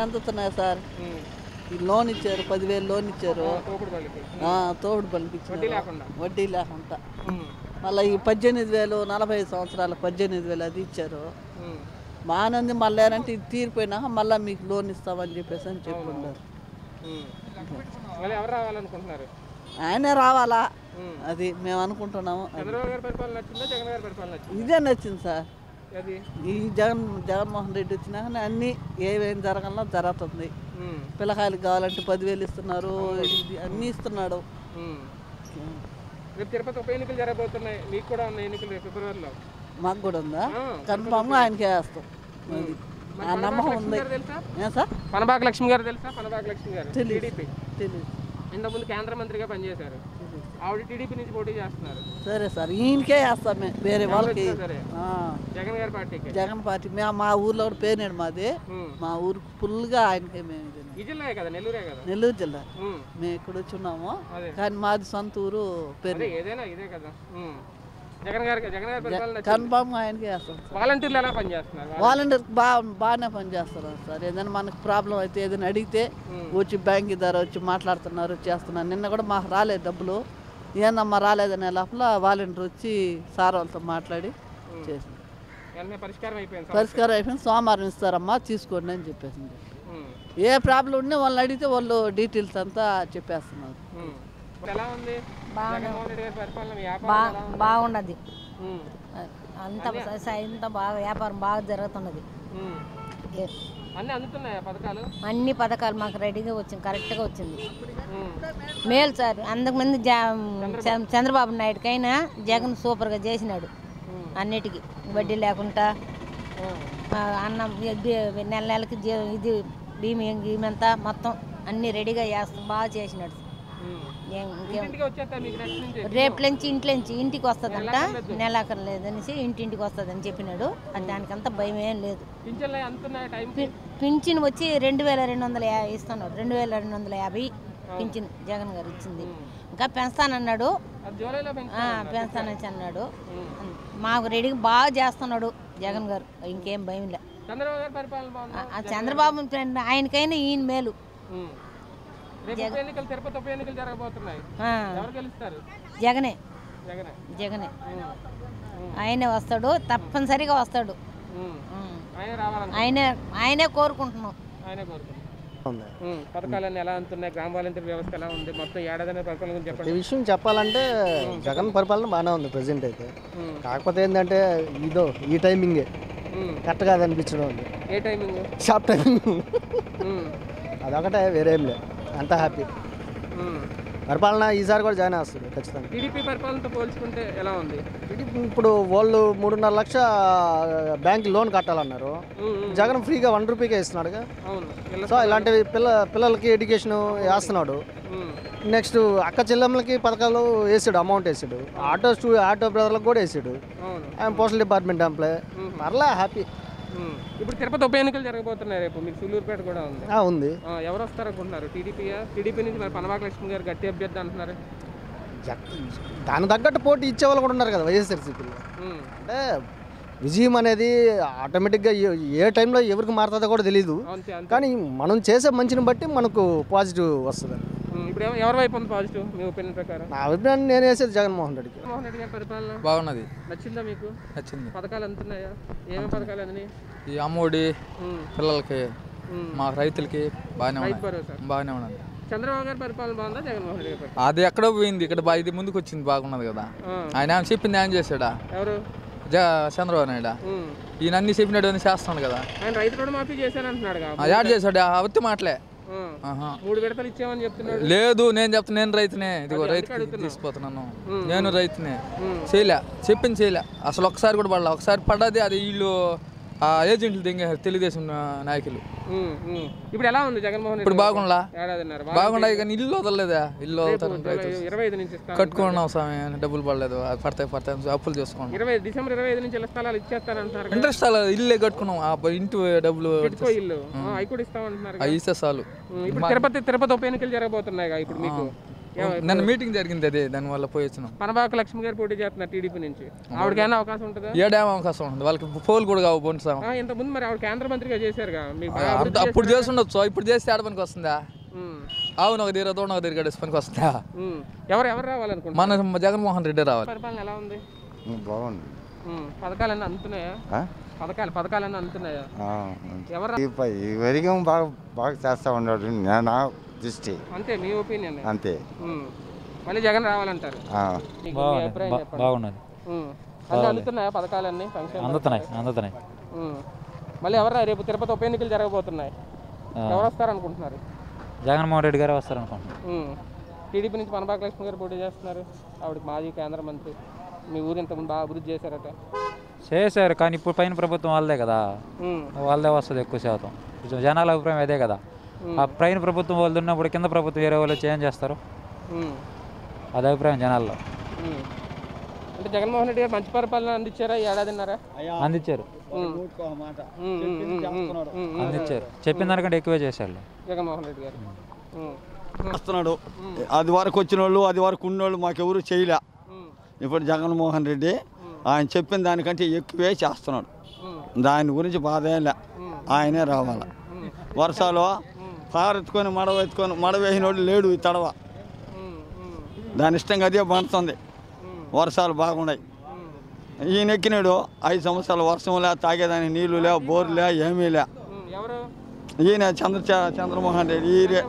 అందుతున్నాయి సార్ ఉమ్. ఈ లోన్ ఇచ్చారు పదివేలు లోన్ ఇచ్చారు తోపుడు పల్లికి ఆ, తోడు పలికి వడ్డీ ఇచ్చారు లేకుండా వడ్డీ లేకుండా ఉమ్. మళ్ళీ ఈ పద్దెనిమిది వేలు నలభై ఐదు సంవత్సరాల పద్దెనిమిది వేలు అది ఇచ్చారు ఉమ్. బాగానే మళ్ళీ ఏంటంటే ఇది తీరిపోయినాక మళ్ళీ మీకు లోన్ ఇస్తామని చెప్పేసి అని చెప్పుకుంటారు ఉమ్. మళ్ళీ ఎవరు రావాలనుకుంటున్నారు ఆయనే రావాలా ఉమ్. అది మేము అనుకుంటున్నాము చంద్రబాబు గారి పరిపాలన నచ్చిందా జగన్ గారి పరిపాలన నచ్చిందా ఇదే నచ్చింది సార్ అది ఈ జగన్ జగన్మోహన్ రెడ్డి వచ్చినాక అన్నీ ఏమేమి జరగాలో జరుగుతుంది ఉమ్. పిల్లకాయలకు కావాలంటే పదివేలు ఇస్తున్నారు ఇది అన్నీ ఇస్తున్నాడు ఉమ్. రేపు తిరుపతి ఉప ఎన్నికలు జరగబోతున్నాయి మీకు కూడా ఉన్న ఎన్నికలు రేపు ఫిబ్రవరిలో మాకు కూడా ఉందా ఆ, కన్ఫామ్గా ఆయనకే వేస్తాం అది ఆ నమ్మకం ఉంది గారు తెలుసా ఏం సార్ పనబాక లక్ష్మి గారు తెలుసా పనబాక లక్ష్మి గారు తెలీదు. టీడీపీ తెలియదు ఇంతకుముందు కేంద్ర మంత్రిగా పనిచేశారు ఆవిడ టీడీపీ నుంచి పోటీ చేస్తున్నారు సరే సార్ ఈయనకే వేస్తాం మేము వేరే వాళ్ళకి సరే ఆ, జగన్ గారి పార్టీకి జగన్ పార్టీ మేము మా ఊర్లో కూడా పేనేడు మాది ఉమ్. మా ఊరు ఫుల్గా ఆయనకే మేము ఇది ఈ జిల్లాయే కదా నెల్లూరే కదా నెల్లూరు జిల్లా ఉమ్. మేము ఇక్కడ వచ్చి ఉన్నాము అదే కానీ మాది సొంత ఊరు పేరు అదే ఏదైనా ఇదే కదా ఉమ్. జగన్ గారి జగన్ గారి పరిపాలన నచ్చింది. కన్ఫామ్గా ఆయనకే వేస్తాం సార్ వాలంటీర్లు ఎలా పనిచేస్తున్నారు వాలంటీర్ బాగా బాగానే పనిచేస్తారు సార్ ఏదైనా మనకు ప్రాబ్లం అయితే ఏదైనా అడిగితే వచ్చి బ్యాంక్ ద్వారా వచ్చి మాట్లాడుతున్నారు చేస్తున్నారు నిన్న కూడా మాకు రాలేదు డబ్బులు ఏందమ్మా రాలేదనే లోపల వాలంటీర్ వచ్చి సార్ వాళ్ళతో మాట్లాడి చేసింది వెంటనే పరిష్కారం అయిపోయింది పరిష్కారం అయిపోయింది సోమవారం ఇస్తారమ్మా తీసుకోండి అని చెప్పేసింది ఉమ్. ఏ ప్రాబ్లం ఉన్నా వాళ్ళని అడిగితే వాళ్ళు డీటెయిల్స్ అంతా చెప్పేస్తున్నారు ఉమ్. ఇప్పుడు ఎలా ఉంది జగన్మోహన్ రెడ్డి గారి పరిపాలన బా వ్యాపారం ఎలా ఉంది? బాగున్నది ఉమ్. అంత అంత బాగా వ్యాపారం బాగా జరుగుతున్నది ఉమ్. ఏ- అన్నీ అందుతున్నాయా పథకాలు అన్ని పథకాలు మాకు రెడీగా వచ్చింది కరెక్ట్గా వచ్చింది ఉమ్. మేలు సార్ అంతకుమంది జా చ- చంద్రబాబు నాయుడుకైనా జగన్ సూపర్గా చేసినాడు అన్నిటికీ వడ్డీ లేకుండా ఆ, అన్నం ఇది నెల నెలకి జీ- ఇది బియ్యం గీమంతా మొత్తం అన్ని రెడీగా చేస్తాం బాగా చేసినాడు ఉమ్. ఏం- ఇంకేం ఇంటికి వచ్చేస్తా మీకు నెక్స్ట్ నుంచి రేపులోంచి ఇంట్లోంచి ఇంటికి వస్తుందంట నెలాఖరు లేదనేసి ఇంటింటికి వస్తుందని చెప్పినాడు అది దానికంతా భయం ఏం లేదు పింఛన్లు అందుతున్నాయి టైం పి- పింఛన్ వచ్చి రెండు వేల రెండు వందల యా- ఇస్తున్నాడు రెండు వేల రెండు వందల యాభై పింఛన్ జగన్ గారు ఇచ్చింది ఇంకా పెంచుతానన్నాడు అది జూలైలో పెంచు ఆ, పెంచుతానని అన్నాడు మాకు రెడీగా బాగా చేస్తున్నాడు జగన్ గారు ఇంకేం భయం లే చంద్రబాబు గారి పరిపాలన ఆ- బాగుందా ఆ చంద్రబాబు ఫ్రెండ్ ఆయనకైనా ఈయన మేలు ఉమ్. రేపు ఉప ఎన్నికలు తిరుపతి ఉప ఎన్నికలు జరగబోతున్నాయి ఆ, ఎవరు గెలుస్తారు జగనే జగనే జగనే ఉమ్. ఆయనే వస్తాడు తప్పనిసరిగా వస్తాడు ఉమ్. ఉం. ఆయన రావాలను ఆయనే ఆయనే కోరుకుంటున్నాం ఆయనే కోరుకుంటున్నాం ఉంది ఉమ్. పథకాలన్నీ ఎలా అందుతున్నాయి గ్రామ వాలంటీర్ వ్యవస్థ ఎలా ఉంది మొత్తం ఏడాది పరిపాలన గురించి ఈ చెప్పండి విషయం చెప్పాలంటే జగన్ పరిపాలన బాగానే ఉంది ప్రజెంట్ అయితే ఉమ్. కాకపోతే ఏంటంటే ఇదో ఈ టైమింగే ఉమ్. కరెక్ట్ కాదనిపించడం ఉంది ఏ టైమింగ్ షాప్ టైమింగ్ ఉమ్. అదొకటే వేరే ఏం లేదు అంతా హ్యాపీ ఉమ్. పరిపాలన ఈసారి కూడా జాయిన్ వస్తుంది ఖచ్చితంగా టీడీపీ పరిపాలనతో పోల్చుకుంటే ఎలా ఉంది ఇది ఇప్పుడు వాళ్ళు మూడున్నర లక్ష బ్యాంక్ లోన్ కట్టాలన్నారు ఉమ్. ఉమ్. జగన్ ఫ్రీగా వన్ రూపీకే ఇస్తున్నాడుగా అవును ఇళ్ళ సో ఇలాంటివి పిల్ల పిల్లలకి ఎడ్యుకేషన్ వేస్తున్నాడు ఉమ్. నెక్స్ట్ అక్క చెల్లెమ్మలకి పథకాలు వేసాడు అమౌంట్ వేసాడు ఆటో స్టూ ఆటో బ్రదర్లకు కూడా వేసాడు అవును ఆయన పోస్టల్ డిపార్ట్మెంట్ ఎంప్లాయ్ మరలా హ్యాపీ ఉమ్. ఇప్పుడు తిరుపతి ఉప ఎన్నికలు జరగబోతున్నాయి రేపు మీకు సులూరుపేట కూడా ఉంది ఉంది ఆ, ఎవరు వస్తారు అనుకుంటున్నారు టీడీపీయా టీడీపీ నుంచి మరి పనవాక లక్ష్మి గారు గట్టి అభ్యర్థి అంటున్నారు జగ్- దాని తగ్గట్టు పోటీ ఇచ్చే వాళ్ళు కూడా ఉన్నారు కదా వైఎస్ఆర్సీపీలో ఉమ్. అంటే విజయం అనేది ఆటోమేటిక్గా ఏ- ఏ టైంలో ఎవరికి మారుతుందో కూడా తెలియదు అంతే అంతే కానీ మనం చేసే మంచిని బట్టి మనకు పాజిటివ్ వస్తుంది ఉమ్. ఇప్పుడు ఎవ- ఎవరి వైపు ఉంది పాజిటివ్ మీ ఒపీనియన్ ప్రకారం నా అభిప్రాయం నేను వేసేది జగన్మోహన్ రెడ్డికి జగన్మోహన్ రెడ్డి గారి పరిపాలన బాగున్నది నచ్చిందా మీకు నచ్చింది పథకాలు అందుతున్నాయా ఏమేమి పథకాలు అందినాయి ఈ అమ్మఒడి ఉమ్. పిల్లలకి ఉమ్. మా రైతులకి బాగానే రైతు ఉన్నది భరోసా బాగానే ఉన్నది చంద్రబాబు గారి పరిపాలన బాగుందా జగన్మోహన్ రెడ్డి గారి పరిపాలన అది ఎక్కడో పోయింది ఇక్కడ బా- ఇది ముందుకు వచ్చింది బాగున్నది కదా ఆ. ఆయన ఏమైనా చెప్పింది ఏం చేశాడా ఎవరు జ చంద్రబాబు నాయుడు ఉమ్. ఈయన అన్ని చెప్పినట్టు అన్ని చేస్తున్నాడు కదా ఆయన రైతు రుణ మాఫీ చేశానంటున్నాడు ఆ, యాడ్ చేశాడు ఆ అవత్తి మాటలే ఆహా. మూడు విడతలు ఇచ్చామని చెప్తున్నాడు లేదు నేను చెప్తా నేను రైతునే ఇదిగో రైతుకి తీసుకుపోతున్నాను నేను రైతునే చేయలే చెప్పింది చేయలే అసలు ఒకసారి కూడా పడలే ఒకసారి పడ్డది అది వీళ్ళు ఆ ఏజెంట్లు దింగారు తెలుగుదేశం నా- నాయకులు ఉమ్, ఉమ్. ఇప్పుడు ఎలా ఉంది జగన్మోహన్ ఇప్పుడు రెడ్డి బాగుండలా ఏడాదిన్నర బాగుండయి కానీ ఇల్లు వదలలేదా ఇల్లు వదులుతారు రైతు ఇరవై ఐదు నుంచి ఇస్తాను కట్టుకున్నాం స్వామి డబ్బులు పడలేదు అది పడతాయి పడతాయి అప్పులు చేసుకోండి ఇరవై డిసెంబర్ ఇరవై ఐదు నుంచి ఇళ్ల స్థలాలు ఇచ్చేస్తానంటున్నారు కదా. ఇంట్రెస్ట్ అలా ఇల్లే కట్టుకున్నాం ఆ ఇంటి డబ్బులు ఇటుకో ఇల్లు ఆ, అవి కూడా ఇస్తామంటున్నారు అవి ఇస్తే చాలు ఉమ్, ఇప్పుడు తిరుపతి తిరుపతి ఉప ఎన్నికలు జరగబోతున్నాయి కదా ఇప్పుడు మీకు నిన్న మీటింగ్ జరిగింది అదే దానివల్ల పోయి వచ్చినాం పనబాక లక్ష్మి గారు పోటీ చేస్తున్నారు టీడీపీ నుంచి ఆవిడకైనా అవకాశం ఉంటుందా ఏడేమో అవకాశం ఉంటుంది వాళ్ళకి పోలు కూడా కావు పొందుతాం ఆ, ఇంతకుముందు మరి ఆవిడ కేంద్ర మంత్రిగా చేశారుగా మీకు బాగా అంత అభివృద్ధి అప్పుడు చేసి ఉండొచ్చు ఇప్పుడు చేస్తే ఆడ పనికి వస్తుందా ఉమ్, అవును ఒక తీర దూడ ఒక తీరు గడిసి పనికి వస్తుందా ఉమ్. ఎవరు ఎవరు రావాలనుకుంటున్నారు మన జగన్మోహన్ రెడ్డి రావాలి పరిపాలన ఎలా ఉంది బాగుంది ఉమ్, పథకాలన్నీ అందుతున్నాయా ఆ? పథకాలు పథకాలన్నీ అందుతున్నాయా ఆ, ఎవరు రా- ఈ ప- ఈ వరిగం బాగా బాగా చేస్తా ఉన్నాడు నా- నా దృష్టి అంతే మీ ఒపీనియన్ అంతే మళ్ళీ జగన్ రావాలంటారు ఆ. మీకు మీ అభిప్రాయం చెప్పండి బాగున్నది ఉమ్. అన్నీ అందుతున్నాయా పథకాలన్నీ ఫంక్షన్ అందుతున్నాయి అందుతున్నాయి మళ్ళీ ఎవరు రా- రేపు తిరుపతి ఉప ఎన్నికలు జరగబోతున్నాయి ఎవరు వస్తారు అనుకుంటున్నారు జగన్మోహన్ రెడ్డి గారు వస్తారు అనుకుంటున్నాను టీడీపీ నుంచి పనబాక లక్ష్మి గారు పోటీ చేస్తున్నారు ఆవిడకి మాజీ కేంద్ర మంత్రి మీ ఊరు ఇంతకుముందు బాగా అభివృద్ధి చేశారట చేశారు కానీ ఇప్పుడు పైన ప్రభుత్వం వాళ్ళదే కదా ఉమ్, వాళ్ళదే వస్తుంది ఎక్కువ శాతం కొంచెం జనాల అభిప్రాయం అదే కదా ఆ పైన ప్రభుత్వం వాళ్ళు ఉన్నప్పుడు కింద ప్రభుత్వం వేరే వాళ్ళు వచ్చి ఏం చేస్తారు ఉమ్, అది అభిప్రాయం జనాల్లో ఉమ్. అంటే జగన్మోహన్ రెడ్డి గారు మంచి పరిపాలన అందించారా ఈ ఏడాదిన్నారా అందించారు ఉమ్, ఉమ్, ఉమ్, ఉమ్, ఉమ్, ఉమ్. అందించారు చెప్పిన దానికంటే ఎక్కువే చేశారు జగన్మోహన్ రెడ్డి గారు ఉమ్, చేస్తున్నాడు అది వరకు వచ్చిన వాళ్ళు అది వరకు ఉన్నోళ్ళు మాకెవరు చేయలే ఉమ్, ఇప్పుడు జగన్మోహన్ రెడ్డి ఆయన చెప్పిన దానికంటే ఎక్కువే చేస్తున్నాడు దాని గురించి బాధ ఏం లే ఆయనే రావాలి వర్షాలు పారెత్తుకొని మడవెత్తుకొని మడవేసిన వాళ్ళు లేడు ఈ తడవ ఉమ్, ఉమ్, దాని ఇష్టంగా అదే పండుతుంది వర్షాలు బాగున్నాయి ఈయన ఎక్కినాడు ఐదు సంవత్సరాలు వర్షం లే తాగేదానికి నీళ్లు లే బోర్లు లే ఏమీ లే ఉమ్. ఎవరు ఈయన చంద్ర చంద్రమోహన్ రెడ్డి ఈయనే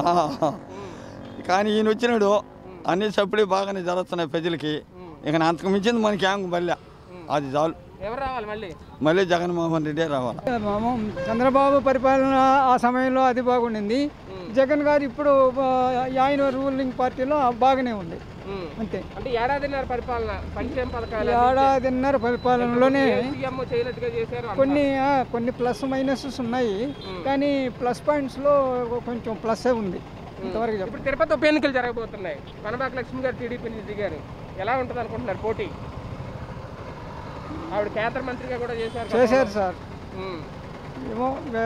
కానీ ఈయన వచ్చినాడు అన్ని సప్లీ బాగానే జరుగుతున్నాయి ప్రజలకి ఇక అంతకు మించింది మనకి ఏం బల్లె అది చాలు ఎవరు రావాలి మళ్ళీ మళ్ళీ జగన్మోహన్ రెడ్డే రావాలి చంద్రబాబు పరిపాలన ఆ సమయంలో అది బాగుండింది జగన్ గారు ఇప్పుడు ఆ, ఆయన రూలింగ్ పార్టీలో బాగానే ఉంది ఉమ్. అంతే అంటే ఏడాదిన్నర పరిపాలన సంక్షేమ పథకాలు ఏడాదిన్నర పరిపాలనలోనే సీఎం చేయనట్టుగా చేశారు అంటారు. కొన్ని ఆ, కొన్ని ప్లస్ మైనసెస్ ఉన్నాయి కానీ ప్లస్ పాయింట్స్లో కొంచెం ప్లస్ ఉంది ఇంతవరకు చెప్పండి ఇప్పుడు తిరుపతి ఉప ఎన్నికలు జరగబోతున్నాయి పనబాక లక్ష్మి గారు టీడీపీ నుంచి దిగారు ఎలా ఉంటుంది అనుకుంటున్నారు పోటీ ఆవిడ కేంద్ర మంత్రిగా కూడా చేశారు కదా. చేశారు సార్ ఉమ్. ఏమో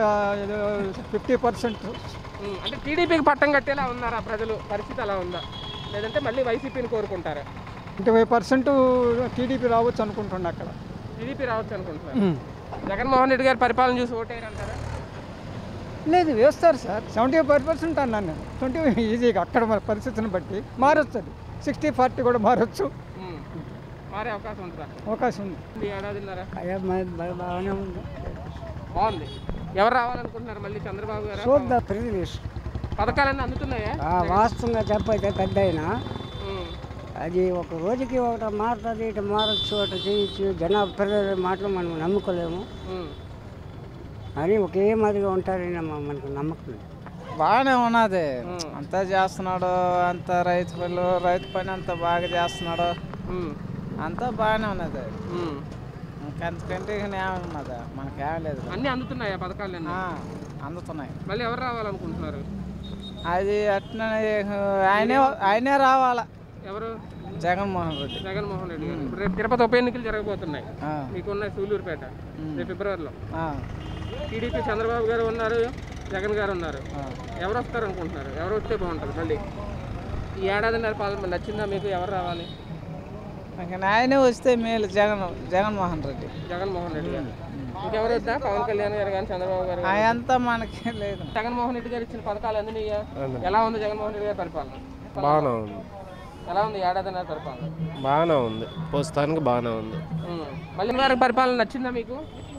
ఫిఫ్టీ పర్సెంట్ ఉమ్. అంటే టీడీపీకి పట్టం కట్టేలా ఉన్నారా ప్రజలు పరిస్థితి అలా ఉందా లేదంటే మళ్ళీ వైసీపీని కోరుకుంటారా ట్వంటీ ఫైవ్ పర్సెంట్ టీడీపీ రావచ్చు అనుకుంటున్నా అక్కడ టీడీపీ రావచ్చు అనుకుంటున్నారు జగన్మోహన్ రెడ్డి గారి పరిపాలన చూసి ఓటేయరంటారా లేదు వేస్తారు సార్ సెవెంటీ ఫైవ్ పర్సెంట్ అన్నాను నేను ట్వంటీ ఈజీగా అక్కడ మన పరిస్థితిని బట్టి మారొచ్చు అది సిక్స్టీ ఫార్టీ కూడా మారొచ్చు ఉమ్. మారే అవకాశం ఉంటుందా అవకాశం ఉంది ఈ ఏడాదిన్నర బాగానే ఉంది బాగుంది ఎవరు రావాలనుకుంటున్నారు మళ్ళీ చంద్రబాబు గారు చూద్దాం ప్రిలీజ్ పథకాలన్నీ అందుతున్నాయా వాస్తవంగా చెప్పైతే పెద్ద అయినా ఉమ్. అది ఒక రోజుకి ఒకటి మారుతుంది ఇటు మారచ్చు అటు చేయొచ్చు జనాభా పెరిగే మాటలు మనం నమ్ముకోలేము ఉమ్. అని ఒకే మాదిరిగా ఉంటారని మ- మనకు నమ్మకం లేదు. బాగానే ఉన్నది అంతా చేస్తున్నాడు అంత రైతు పనులు రైతు పని అంతా బాగా చేస్తున్నాడు ఉమ్. అంతా బాగానే ఉన్నది ఉమ్. ఇంకంతకంటే ఇక ఏమున్నది మనకేం లేదు అన్నీ అందుతున్నాయా పథకాలన్నీ ఆ, అందుతున్నాయి మళ్ళీ ఎవరు రావాలనుకుంటున్నారు అది అట్లనే ఆయనే ఆయనే రావాలా ఎవరు జగన్మోహన్ రెడ్డి జగన్మోహన్ రెడ్డి గారు ఇప్పుడు రేపు తిరుపతి ఉప ఎన్నికలు జరగబోతున్నాయి ఆ, మీకున్న సూలూరుపేట రేపు ఫిబ్రవరిలో ఆ, టీడీపీ చంద్రబాబు గారు ఉన్నారు జగన్ గారు ఉన్నారు ఆ. ఎవరు వస్తారు అనుకుంటున్నారు ఎవరు వస్తే బాగుంటుంది మళ్ళీ ఈ ఏడాదిన్నర పాలన నచ్చిందా మీకు ఎవరు రావాలి ఇంక ఆయనే వస్తే మేలు జగన్ జగన్మోహన్ రెడ్డి జగన్మోహన్ రెడ్డి గారు ఇంకెవరు వద్దా పవన్ కళ్యాణ్ గారు కానీ చంద్రబాబు గారు కానీ? అదంతా మనకి లేదు జగన్మోహన్ రెడ్డి గారు ఇచ్చిన పథకాలు అందినాయా ఎలా ఉంది జగన్మోహన్ రెడ్డి గారి పరిపాలన బాగానే ఉంది ఎలా ఉంది ఏడాదిన్నర పరిపాలన బాగానే ఉంది ప్రస్తుతానికి బాగానే ఉంది ఉమ్. మళ్ళీ గారి పరిపాలన నచ్చిందా మీకు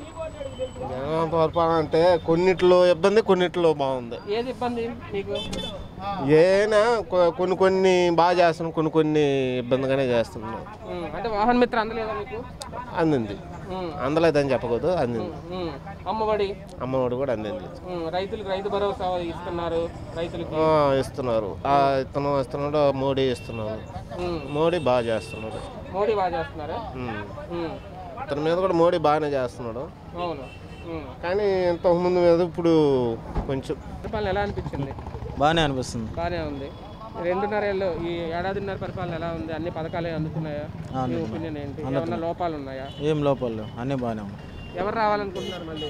జగన్ పరిపాలన అంటే కొన్నిట్లో ఇబ్బంది కొన్నిట్లో బాగుంది ఏది ఇబ్బంది మీకు ఏనా కొ- కొన్ని కొన్ని బాగా చేస్తున్నాం కొన్ని కొన్ని ఇబ్బందిగానే చేస్తున్నాం ఉమ్. అంటే వాహన మిత్ర అందలేదా మీకు అందింది ఉమ్. అందలేదని చెప్పకూడదు అందింది ఉమ్. అమ్మఒడి అమ్మఒడి కూడా అందింది ఉమ్. రైతులకు రైతు భరోసా ఇస్తున్నారు రైతులకి ఆ, ఇస్తున్నారు ఆ ఇతను ఇస్తున్నాడు మోడీ ఇస్తున్నారు ఉమ్. మోడీ బాగా చేస్తున్నాడు మోడీ బాగా చేస్తున్నారా ఉమ్. ఉమ్. ఇతని మీద కూడా మోడీ బాగానే చేస్తున్నాడు అవును ఉమ్. కానీ ఇంతకుముందు మీద ఇప్పుడు కొంచెం పరిపాలన ఎలా అనిపించింది బాగానే అనిపిస్తుంది బాగానే ఉంది రెండున్నర ఏళ్ళు ఈ ఏడాదిన్నర పరిపాలన ఎలా ఉంది అన్ని పథకాలే అందుతున్నాయా మీ అందుతున్నాయి. ఒపీనియన్ ఏంటి అందుతున్నాయి. ఏమన్నా లోపాలు ఉన్నాయా ఏం లోపాలు లేవు. అన్నీ బాగానే ఉన్నాయి ఎవరు రావాలనుకుంటున్నారు మళ్ళీ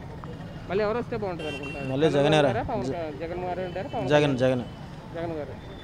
మళ్ళీ ఎవరు వస్తే బాగుంటుంది అనుకుంటున్నారు మళ్ళీ జగనే రా- పవన్ గారు- జగన్ గారు ఉంటారా పవన్ జగన్ గారు? జగన్ జగన్ గారు